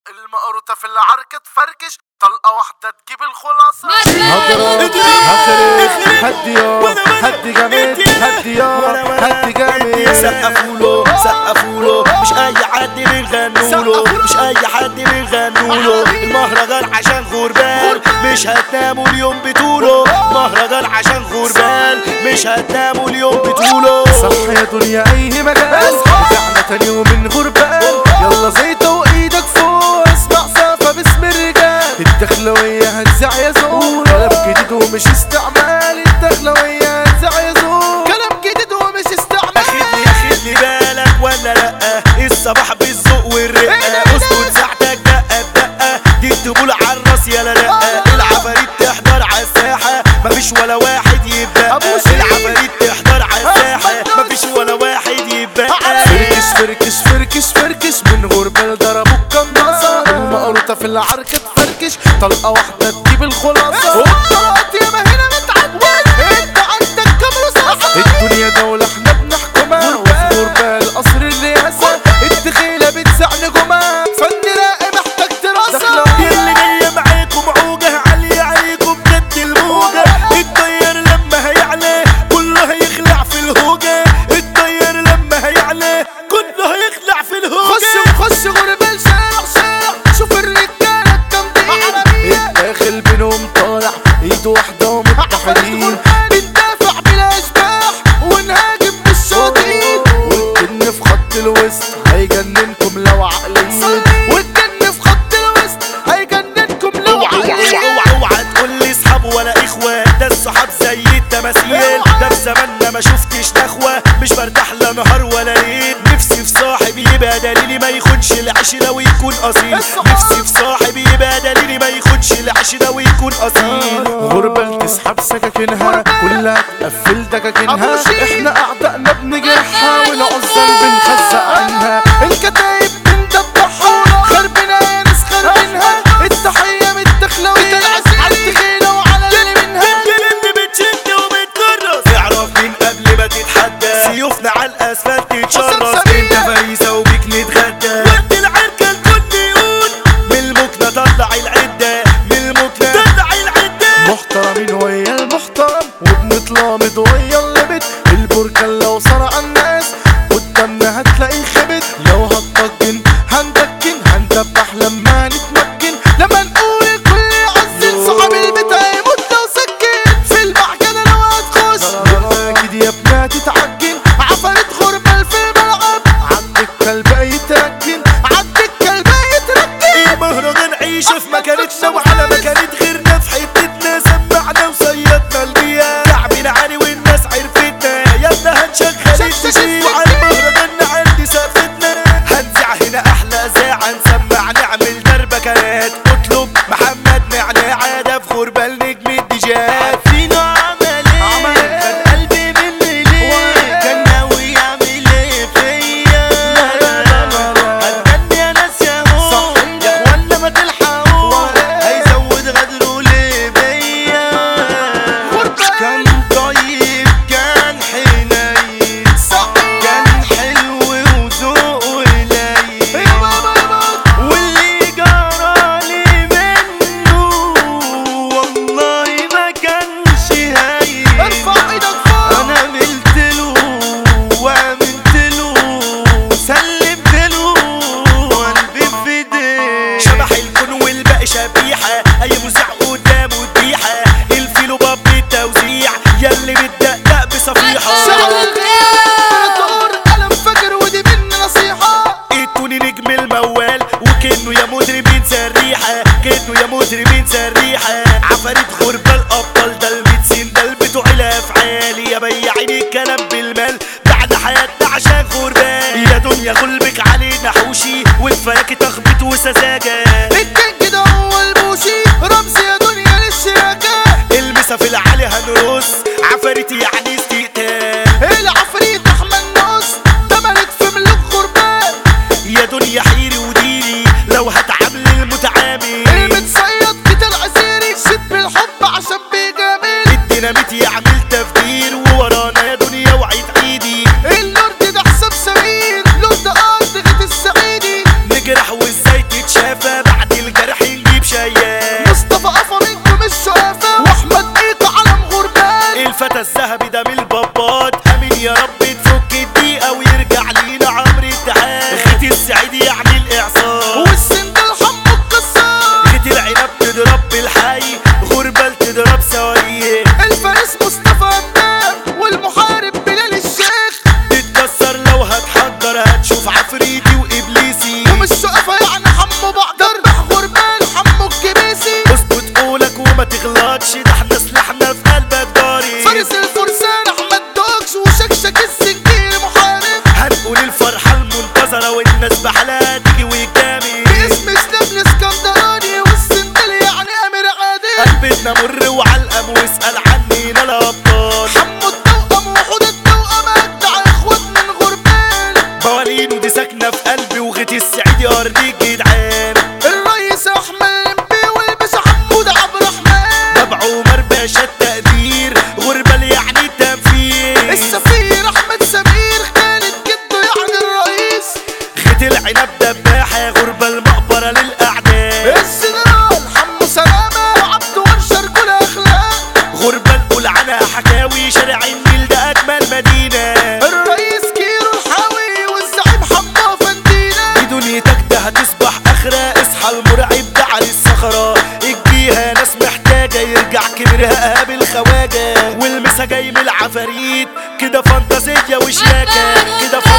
المقروطة في العركة تفركش طلقة واحدة تجيب الخلاصة هضرب هخرب هدي يا هدي جامد هدي يا هدي جامد سقفوله سقفوله مش اي حد بيغنوله مش اي حد بيغنوله المهرجان عشان غربال مش هتناموا اليوم بطوله مهرجان عشان غربال مش هتناموا اليوم بطوله صح يا دنيا اي مجال رجعنا تاني يوم من غربال يلا زيطة وايدك فوق اسمع صافة باسم الرجال الدخلوية هتزع يا زور كلام جديد ومش استعمال الدخلوية هتزع يا زور كلام جديد ومش استعمال اخدني اخدني بالك ولا لا الصباح بالذوق والرقه اسكت ساعتك دقه بدقه دي الدبول على الراس يا لا العفاريت تحضر على الساحه مفيش ولا واحد يبقى أبو شيخ. العفاريت تحضر على الساحه مفيش ولا واحد يبقى فركش فركش فركش فركش من غربال ضربوا القناصة المقروطة في العركة تفركش طلقة واحدة تجيب الخلاصة والطلقات ياما هنا متعدل انت عندك كام رصاصة الدنيا دولة احنا بنحكمها وفي غربال قصر الرئاسة الدخيلة بتسع نجومها فن راقي محتاج دراسة اللي جاية معاكم عوجة عالية عليكم بجد الموجة الطير لما هيعلى كله هيخلع في الهوجة الطير لما هيعلى كله هيخلع في الهوجة خش خش غربال شارع شارع شوف الرجالة الجامدين الداخل بينهم طالع ايد واحدة ومتحدين بندافع بلا اشباح ونهاجم بالشاطئين والجن في خط الوسط هيجننكم لو عقلين والجن في خط الوسط هيجننكم لو اوعى اوعى عقلين اوعى اوعى تقول لي اصحاب ولا اخوة ده الصحاب زي التماثيل ده في زماننا ما شفتش نخوة مش برتاح لا نهار ولا ليل نفسي في صاحب يبقى دليلي ما يخونش العشرة ويكون اصيل نفسي في صاحب يبقى دليلي ما يخونش العشرة ويكون اصيل غربة تسحب سكاكينها كلها تقفل دكاكينها احنا اعدائنا بنجرحها والعزل بنخزق عنها الكتايب بندبحها خربنا يا ناس خربينها التحية من الدخلوية على التخيلة وعلى اللي منها اللي بتشد وبتكرس اعرف مين قبل ما تتحدى سيوفنا على الاسفلت تتشرس انت فريسة وبيك نتغدى وقت العركة الكل يقول من المكنة طلع العدة من المكنة طلع العدة محترمين ويا المحترم وبنتلامض ويا اللبت البركان لو صرع الناس قدامنا هتلاقي خبت لو هتطجن هندكن هندبح لما نتمكن لما نقول الكل يعزل صحاب البيت هيموت لو سكن في المعجنة لو هتخش اكيد يا ابنها تتعجن عفرت غربال في الملعب عندك كلب يتركن عندك كلب يتركن المهرجان عيشة في مكانتنا وعلى مكانة غيرنا في حتتنا سمعنا وصيدنا البيئة كعبنا عالي والناس عرفتنا يا ابنا هنشغل التشييع على المهرجان عندي سقفتنا هنزع هنا احلى زاعة نسمع نعمل دربكات اطلب محمد نعناع ده في غربال نجم الديجات فينا عمل عمل ايه إيه؟ كان قلبي مني ليه كان ناوي يعمل ايه فيا هتغني يا ناس يا هو يا اخوانا ما تلحقوا هيزود غدره ليه بيا كان طيب كان حنين كان حلو وذوقه قليل واللي جرالي منه والله ما كانش هين ارفع ايدك فوق انا عملت له وعملت له سلمت له قلبي في ايديه شبح الكون والباقي شبيحه اي مذيع قدامه ذبيحه الفيلو باب التوزيع ياللي بتدقدق بصفيحه شعر الغير دور قلم فجر ودي مني نصيحة ادوني نجم الموال وكنه يا مدربين سريحة كنه يا مدربين سريحة عفاريت غربة الأبطال ده الميتسين ده بتوع الأفعال يا بياعين الكلام بالمال بعد حياتنا عشان غربان يا دنيا غلبك علينا حوشي والفياكي تخبط وسذاجة الكينج ده هو البوشي رمز يا دنيا للشراكة المسا في العالي هنرص عفاريت يعني استقتال العفريت احمد نص ده ملك في ملك غربان يا دنيا حيري وديري لو هتعامل المتعامل المتصيد كده العسيري شد بالحب عشان بيجامل الديناميت يعمل تفجير وورانا يا دنيا وعيد ايدي اللورد ده حساب سمين لورد ارض غيت السعيدي نجرح وازاي تتشافى عنب دباحة غربة المقبرة للأعداء الجنرال حمو سلامة وعبد ورشة رجول اخلاق غربة نقول عنها حكاوي شارع النيل ده أجمل مدينة الرئيس كيرو الحاوي والزعيم حمو فندينا دنيتك ده هتصبح اخرة اصحى المرعب ده على الصخرة اجيها ناس محتاجة يرجع كبرها قابل خواجة والمسا جاي من العفاريت كده فانتازية وشياكة كده